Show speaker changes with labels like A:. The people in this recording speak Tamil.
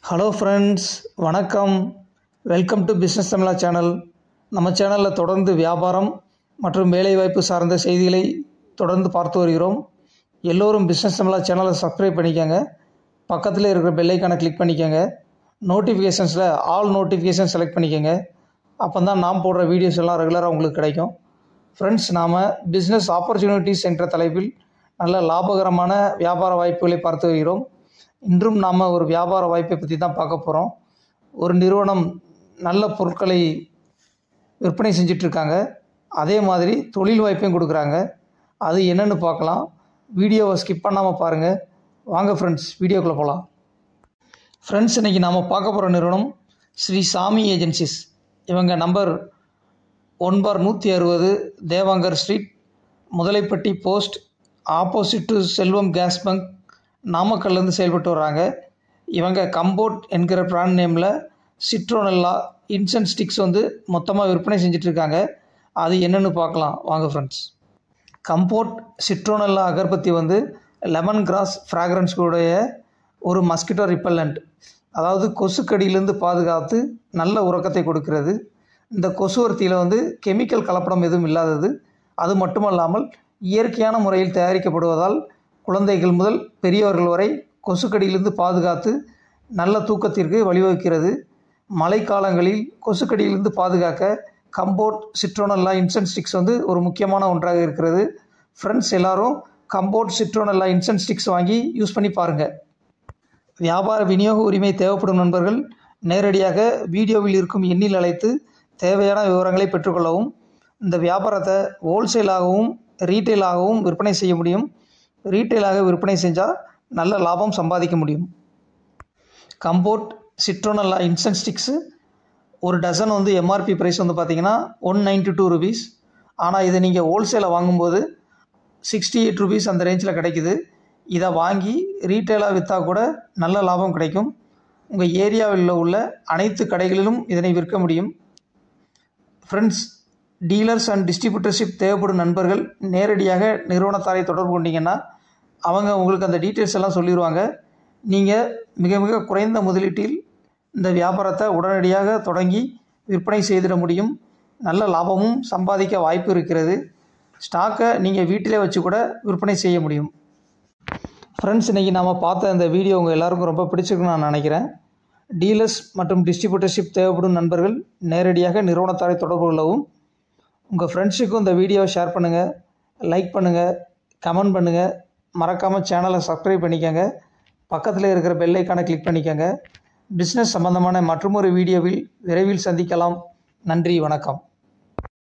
A: ஹலோ ஃப்ரெண்ட்ஸ் வணக்கம் welcome to business Tamizha channel நம்ம சேனலில் தொடர்ந்து வியாபாரம் மற்றும் வேலைவாய்ப்பு சார்ந்த செய்திகளை தொடர்ந்து பார்த்து வருகிறோம் எல்லோரும் பிஸ்னஸ் தமிழா சேனலை சப்ஸ்கிரைப் பண்ணிக்கோங்க பக்கத்தில் இருக்கிற பெல்லைக்கானை கிளிக் பண்ணிக்கோங்க நோட்டிஃபிகேஷன்ஸில் ஆல் நோட்டிஃபிகேஷன் செலக்ட் பண்ணிக்கோங்க அப்போ தான் நாம் போடுற வீடியோஸ் எல்லாம் ரெகுலராக உங்களுக்கு கிடைக்கும் ஃப்ரெண்ட்ஸ் நாம் பிஸ்னஸ் ஆப்பர்ச்சுனிட்டிஸ் என்ற தலைப்பில் நல்ல லாபகரமான வியாபார வாய்ப்புகளை பார்த்து வருகிறோம் இன்றும் நாம் ஒரு வியாபார வாய்ப்பை பற்றி தான் பார்க்க போகிறோம் ஒரு நிறுவனம் நல்ல பொருட்களை விற்பனை செஞ்சிட்ருக்காங்க அதே மாதிரி தொழில் வாய்ப்பையும் கொடுக்குறாங்க அது என்னென்னு பார்க்கலாம் வீடியோவை ஸ்கிப் பண்ணாமல் பாருங்கள் வாங்க ஃப்ரெண்ட்ஸ் வீடியோக்குள்ளே போகலாம் ஃப்ரெண்ட்ஸ் இன்றைக்கி நாம் பார்க்க போகிற நிறுவனம் ஸ்ரீ சாமி ஏஜென்சிஸ் இவங்க நம்பர் ஒன் பார் நூற்றி அறுபது Devangar street Mudalaipatti post opposite to Selvam gas bunk நாமக்கல்லேருந்து செயல்பட்டு வர்றாங்க இவங்க கம்போர்ட் என்கிற பிராண்ட் நேமில் சிட்ரோனல்லா இன்சென்ட் ஸ்டிக்ஸ் வந்து மொத்தமாக விற்பனை செஞ்சிட்ருக்காங்க அது என்னென்னு பார்க்கலாம் வாங்க ஃப்ரெண்ட்ஸ் கம்போர்ட் சிட்ரோனல்லா அகர்பத்தி வந்து லெமன் கிராஸ் ஃப்ராக்ரன்ஸ்களுடைய ஒரு மஸ்கிட்டோ ரிப்பல்லண்ட் அதாவது கொசுக்கடியிலேருந்து பாதுகாத்து நல்ல உறக்கத்தை கொடுக்கிறது இந்த கொசுவர்த்தியில் வந்து கெமிக்கல் கலப்படம் எதுவும் இல்லாதது அது மட்டுமல்லாமல் இயற்கையான முறையில் தயாரிக்கப்படுவதால் குழந்தைகள் முதல் பெரியவர்கள் வரை கொசுக்கடியிலிருந்து பாதுகாத்து நல்ல தூக்கத்திற்கு வழிவகுக்கிறது மழைக்காலங்களில் கொசுக்கடியிலிருந்து பாதுகாக்க கம்போர்ட் சிட்ரோனல்லா இன்சென்ட் ஸ்டிக்ஸ் வந்து ஒரு முக்கியமான ஒன்றாக இருக்கிறது ஃப்ரெண்ட்ஸ் எல்லாரும் கம்போர்ட் சிட்ரோனல்லா இன்சென்ட் ஸ்டிக்ஸ் வாங்கி யூஸ் பண்ணி பாருங்கள் வியாபார விநியோக உரிமை தேவைப்படும் நண்பர்கள் நேரடியாக வீடியோவில் இருக்கும் எண்ணில் அழைத்து தேவையான விவரங்களை பெற்றுக்கொள்ளவும் இந்த வியாபாரத்தை ஹோல்சேலாகவும் ரீட்டெயிலாகவும் விற்பனை செய்ய முடியும் ரீட்டெயிலாக விற்பனை செஞ்சால் நல்ல லாபம் சம்பாதிக்க முடியும் கம்போர்ட் சிட்ரோனல்லா இன்ஸ்டன்ட் ஸ்டிக்ஸு ஒரு டசன் வந்து எம்ஆர்பி ப்ரைஸ் வந்து பார்த்தீங்கன்னா ஒன் நைன்ட்டி டூ ருபீஸ் ஆனால் இதை நீங்கள் ஹோல்சேலில் வாங்கும்போது சிக்ஸ்டி எயிட் ருபீஸ் அந்த ரேஞ்சில் கிடைக்குது இதை வாங்கி ரீட்டெயிலாக விற்றா கூட நல்ல லாபம் கிடைக்கும் உங்கள் ஏரியாவில் உள்ள அனைத்து கடைகளிலும் இதனை விற்க முடியும் ஃப்ரெண்ட்ஸ் டீலர்ஸ் அண்ட் டிஸ்ட்ரிபியூட்டர்ஷிப் தேவைப்படும் நண்பர்கள் நேரடியாக நிறுவனத்தாரை தொடர்பு கொண்டீங்கன்னா அவங்க உங்களுக்கு அந்த டீட்டெயில்ஸ் எல்லாம் சொல்லிடுவாங்க நீங்கள் மிக மிக குறைந்த முதலீட்டில் இந்த வியாபாரத்தை உடனடியாக தொடங்கி விற்பனை செய்திட முடியும் நல்ல லாபமும் சம்பாதிக்க வாய்ப்பு இருக்கிறது ஸ்டாக்கை நீங்கள் வீட்டிலே வச்சு கூட விற்பனை செய்ய முடியும் ஃப்ரெண்ட்ஸ் இன்றைக்கி நாம் பார்த்த இந்த வீடியோ உங்கள் எல்லாருக்கும் ரொம்ப பிடிச்சிருக்குன்னு நான் நினைக்கிறேன் டீலர்ஸ் மற்றும் டிஸ்ட்ரிபியூட்டர்ஷிப் தேவைப்படும் நண்பர்கள் நேரடியாக நிறுவனத்தாரை தொடர்பு கொள்ளவும் உங்கள் ஃப்ரெண்ட்ஸுக்கும் இந்த வீடியோவை ஷேர் பண்ணுங்கள் லைக் பண்ணுங்கள் கமெண்ட் பண்ணுங்கள் மறக்காமல் சேனலை சப்ஸ்கிரைப் பண்ணிக்கோங்க பக்கத்தில் இருக்கிற பெல் ஐக்கானை கிளிக் பண்ணிக்கோங்க பிஸ்னஸ் சம்பந்தமான மற்றொரு வீடியோவில் விரைவில் சந்திக்கலாம் நன்றி வணக்கம்